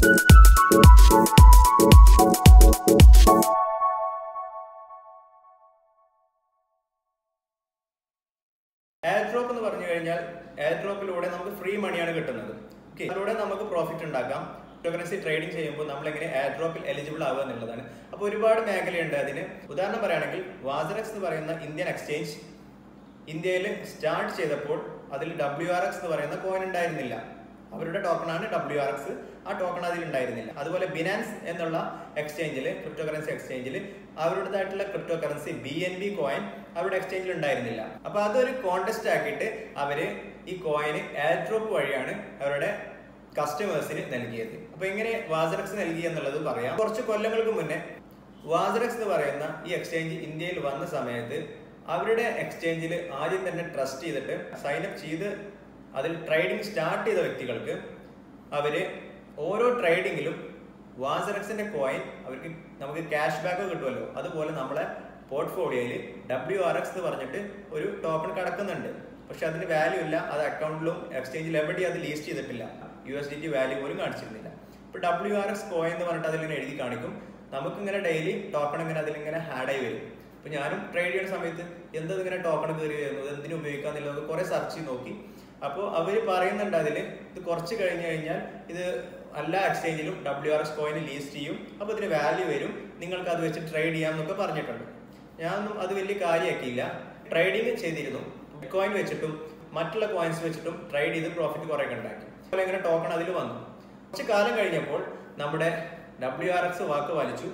air drop എന്ന് പറഞ്ഞു കഴിഞ്ഞാൽ എയർ ഡ്രോപ്പിലൂടെ നമുക്ക് ഫ്രീ മണിയാണ് കിട്ടുന്നത് ഓക്കെ അതിലൂടെ നമുക്ക് പ്രോഫിറ്റ് ഉണ്ടാക്കാം ക്രിപ്റ്റോകറൻസി ട്രേഡിംഗ് ചെയ്യുമ്പോൾ നമ്മൾ എങ്ങനെ എയർ ഡ്രോപ്പിൽ എലിജിബിൾ ആവുക എന്നുള്ളതാണ് അപ്പോൾ ഒരുപാട് മേഖലയുണ്ട് അതിന് ഉദാഹരണം പറയുകയാണെങ്കിൽ വാസറക്സ് എന്ന് പറയുന്ന ഇന്ത്യൻ എക്സ്ചേഞ്ച് ഇന്ത്യയിൽ സ്റ്റാർട്ട് ചെയ്തപ്പോൾ അതിൽ ഡബ്ല്യു ആർ എക്സ് എന്ന് പറയുന്ന കോയിൻ ഉണ്ടായിരുന്നില്ല അവരുടെ ടോക്കണാണ് ഡബ്ല്യു ആർ എക്സ് ആ ടോക്കൺ അതിൽ ഉണ്ടായിരുന്നില്ല അതുപോലെ ബിനാൻസ് എന്നുള്ള എക്സ്ചേഞ്ചിൽ ക്രിപ്റ്റോ കറൻസി എക്സ്ചേഞ്ചിൽ അവരുടേതായിട്ടുള്ള crypto currency B N B coin അവരുടെ എക്സ്ചേഞ്ചിൽ ഉണ്ടായിരുന്നില്ല അപ്പൊ അതൊരു കോണ്ടസ്റ്റ് ആക്കിയിട്ട് അവര് ഈ കോയിന് എയർ ഡ്രോപ്പ് വഴിയാണ് അവരുടെ കസ്റ്റമേഴ്സിന് നൽകിയത് അപ്പൊ എങ്ങനെ വാസറക്സ് നൽകി എന്നുള്ളത് പറയാം കുറച്ച് കൊല്ലങ്ങൾക്ക് മുന്നേ വാസറക്സ് എന്ന് പറയുന്ന ഈ എക്സ്ചേഞ്ച് ഇന്ത്യയിൽ വന്ന സമയത്ത് അവരുടെ എക്സ്ചേഞ്ചിൽ ആദ്യം തന്നെ ട്രസ്റ്റ് ചെയ്തിട്ട് സൈനപ്പ് ചെയ്ത് അതിൽ ട്രേഡിംഗ് സ്റ്റാർട്ട് ചെയ്ത വ്യക്തികൾക്ക് അവര് ഓരോ ട്രേഡിങ്ങിലും വാസറക്സിന്റെ കോയിൻ അവർക്ക് നമുക്ക് ക്യാഷ് ബാക്ക് കിട്ടുമല്ലോ അതുപോലെ നമ്മളെ പോർട്ട്ഫോളിയോയിൽ ഡബ്ല്യു ആർ എക്സ് എന്ന് പറഞ്ഞിട്ട് ഒരു ടോക്കൺ കിടക്കുന്നുണ്ട് പക്ഷെ അതിന് വാല്യൂ ഇല്ല അത് അക്കൗണ്ടിലും എക്സ്ചേഞ്ചിൽ എവിടെയും അത് ലീസ്റ്റ് ചെയ്തിട്ടില്ല U S D T value പോലും കാണിച്ചിരുന്നില്ല ഇപ്പൊ ഡബ്ല്യു ആർ എക്സ് കോയിൻ എന്ന് പറഞ്ഞിട്ട് അതിലിങ്ങനെ എഴുതി കാണിക്കും നമുക്കിങ്ങനെ ഡെയിലി ടോക്കൺ ഇങ്ങനെ അതിലിങ്ങനെ ആഡ് ആയി വരും ഇപ്പൊ ഞാനും ട്രേഡ് ചെയ്യുന്ന സമയത്ത് എന്തത് ഇങ്ങനെ ടോക്കൺ കയറി വരുന്നത് എന്തിനു ഉപയോഗിക്കാന്നില്ല കുറെ സെർച്ച് ചെയ്ത് നോക്കി അപ്പോൾ അവർ പറയുന്നുണ്ട് അതിൽ ഇത് കുറച്ച് കഴിഞ്ഞ് കഴിഞ്ഞാൽ ഇത് എല്ലാ എക്സ്ചേഞ്ചിലും ഡബ്ല്യു ആർ എസ് കോയിന് ലീസ്റ്റ് ചെയ്യും അപ്പോൾ ഇതിന് വാല്യൂ വരും നിങ്ങൾക്ക് അത് വെച്ച് ട്രേഡ് ചെയ്യാം എന്നൊക്കെ പറഞ്ഞിട്ടുണ്ട് ഞാനൊന്നും അത് വലിയ കാര്യമാക്കിയില്ല ട്രേഡിങ് ചെയ്തിരുന്നു കോയിൻ വെച്ചിട്ടും മറ്റുള്ള കോയിൻസ് വെച്ചിട്ടും ട്രേഡ് ചെയ്ത് പ്രോഫിറ്റ് കുറേ ഉണ്ടാക്കി അതുപോലെ ഇങ്ങനെ ടോക്കൺ അതിൽ വന്നു കുറച്ച് കാലം കഴിഞ്ഞപ്പോൾ നമ്മുടെ ഡബ്ല്യു ആർ എക്സ് വാക്ക് വലിച്ചു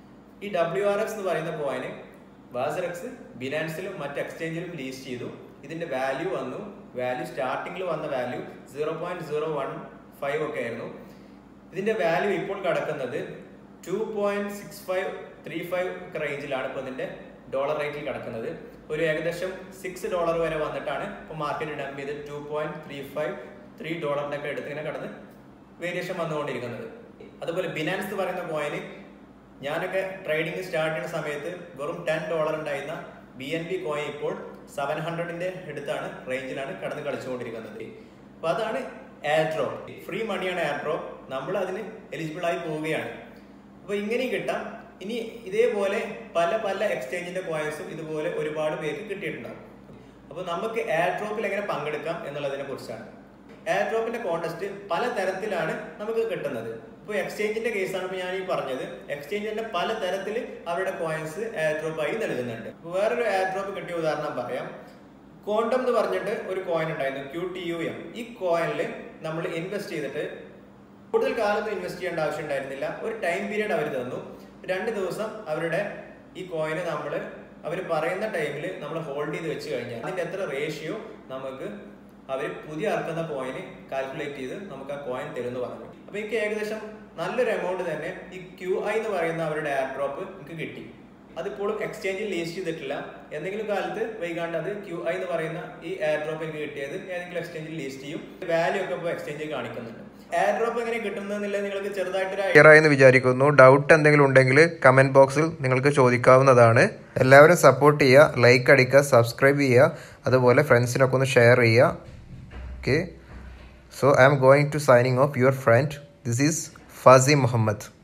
ഈ ഡബ്ല്യു ആർ എക്സ് എന്ന് പറയുന്ന കോയിന് വാസറക്സ് ബിനാൻസിലും മറ്റ് എക്സ്ചേഞ്ചിലും ലീസ്റ്റ് ചെയ്തു ഇതിന്റെ വാല്യൂ വന്നു വാല്യൂ സ്റ്റാർട്ടിങ്ങിൽ വന്ന value zero point zero one five ഒക്കെ ആയിരുന്നു ഇതിന്റെ വാല്യൂ ഇപ്പോൾ കിടക്കുന്നത് two point six five three five ഒക്കെ റേഞ്ചിലാണ് ഇപ്പോൾ ഇതിന്റെ ഡോളർ റേറ്റിൽ കിടക്കുന്നത് ഒരു ഏകദേശം സിക്സ് ഡോളർ വരെ വന്നിട്ടാണ് ഇപ്പോൾ മാർക്കറ്റ് ഡംപ് ചെയ്ത് two point three five three ഡോളറിന്റെ ഒക്കെ എടുത്ത് ഇങ്ങനെ കടന്ന് വേരിയേഷൻ വന്നുകൊണ്ടിരിക്കുന്നത് അതുപോലെ ബിനാൻസ് എന്ന് പറയുന്ന കോയിന് ഞാനൊക്കെ ട്രേഡിംഗ് സ്റ്റാർട്ട് ചെയ്യുന്ന സമയത്ത് വെറും ടെൻ ഡോളർ ഉണ്ടായിരുന്ന ബി എൻ ബി കോയിൻ ഇപ്പോൾ സെവൻ ഹൺഡ്രഡിന്റെ അടുത്താണ് റേഞ്ചിലാണ് കടന്ന് കളിച്ചുകൊണ്ടിരിക്കുന്നത് അപ്പൊ അതാണ് എയർ ഡ്രോപ്പ് ഫ്രീ മണിയാണ് എയർ ഡ്രോപ്പ് നമ്മൾ അതിന് എലിജിബിൾ ആയി പോവുകയാണ് അപ്പൊ ഇങ്ങനെയും കിട്ടാം ഇനി ഇതേപോലെ പല പല എക്സ്ചേഞ്ചിന്റെ കോയിൻസും ഇതുപോലെ ഒരുപാട് പേർക്ക് കിട്ടിയിട്ടുണ്ടാവും അപ്പൊ നമുക്ക് എയർ ഡ്രോപ്പിൽ എങ്ങനെ പങ്കെടുക്കാം എന്നുള്ളതിനെ കുറിച്ചാണ് എയർ ഡ്രോപ്പിന്റെ കോണ്ടസ്റ്റ് പല തരത്തിലാണ് നമുക്ക് കിട്ടുന്നത് ഇപ്പോൾ എക്സ്ചേഞ്ചിന്റെ കേസാണ് ഇപ്പോൾ ഞാൻ ഈ പറഞ്ഞത് എക്സ്ചേഞ്ചിന്റെ പല തരത്തിൽ അവരുടെ കോയിൻസ് എയർ ഡ്രോപ്പ് ആയി നൽകുന്നുണ്ട് ഇപ്പൊ വേറൊരു എയർ ഡ്രോപ്പ് കിട്ടിയ ഉദാഹരണം പറയാം കോണ്ടം എന്ന് പറഞ്ഞിട്ട് ഒരു കോയിൻ ഉണ്ടായിരുന്നു ക്യൂ ടി യു എം ഈ കോയിനിൽ നമ്മൾ ഇൻവെസ്റ്റ് ചെയ്തിട്ട് കൂടുതൽ കാലത്ത് ഇൻവെസ്റ്റ് ചെയ്യേണ്ട ആവശ്യം ഉണ്ടായിരുന്നില്ല ഒരു ടൈം പീരീഡ് അവർ തന്നു രണ്ട് ദിവസം അവരുടെ ഈ കോയിന് നമ്മൾ അവർ പറയുന്ന ടൈമിൽ നമ്മൾ ഹോൾഡ് ചെയ്ത് വെച്ച് കഴിഞ്ഞാൽ അതിന്റെ എത്ര റേഷ്യോ നമുക്ക് അവർ പുതിയ ഇറക്കുന്ന കോയിന് കാൽക്കുലേറ്റ് ചെയ്ത് നമുക്ക് ആ കോയിൻ തരുമെന്ന് പറഞ്ഞു അപ്പൊ എനിക്ക് ഏകദേശം നല്ലൊരു എമൗണ്ട് തന്നെ ഈ ക്യു ഐ എന്ന് പറയുന്ന അവരുടെ എയർ ഡ്രോപ്പ് എനിക്ക് കിട്ടി അതിപ്പോഴും എക്സ്ചേഞ്ചിൽ ലിസ്റ്റ് ചെയ്തിട്ടില്ല എന്തെങ്കിലും കാലത്ത് വൈകാണ്ട് അത് ക്യു ഐ എന്ന് പറയുന്ന ഈ എയർ ഡ്രോപ്പ് എനിക്ക് കിട്ടിയത് ഏതെങ്കിലും എക്സ്ചേഞ്ചിൽ ലിസ്റ്റ് ചെയ്യും വാല്യൂ ഒക്കെ ഇപ്പോൾ എക്സ്ചേഞ്ചിൽ കാണിക്കുന്നുണ്ട് എയർ ഡ്രോപ്പ് എങ്ങനെ കിട്ടുന്നതെന്നില്ല നിങ്ങൾക്ക് ചെറുതായിട്ടൊരു ക്ലിയർ ആയെന്ന് വിചാരിക്കുന്നു ഡൗട്ട് എന്തെങ്കിലും ഉണ്ടെങ്കിൽ കമൻറ്റ് ബോക്സിൽ നിങ്ങൾക്ക് ചോദിക്കാവുന്നതാണ് എല്ലാവരും സപ്പോർട്ട് ചെയ്യുക ലൈക്ക് അടിക്കുക സബ്സ്ക്രൈബ് ചെയ്യുക അതുപോലെ ഫ്രണ്ട്സിനൊക്കെ ഒന്ന് ഷെയർ ചെയ്യുക okay so I am going to signing off your friend this is Fasi Muhammad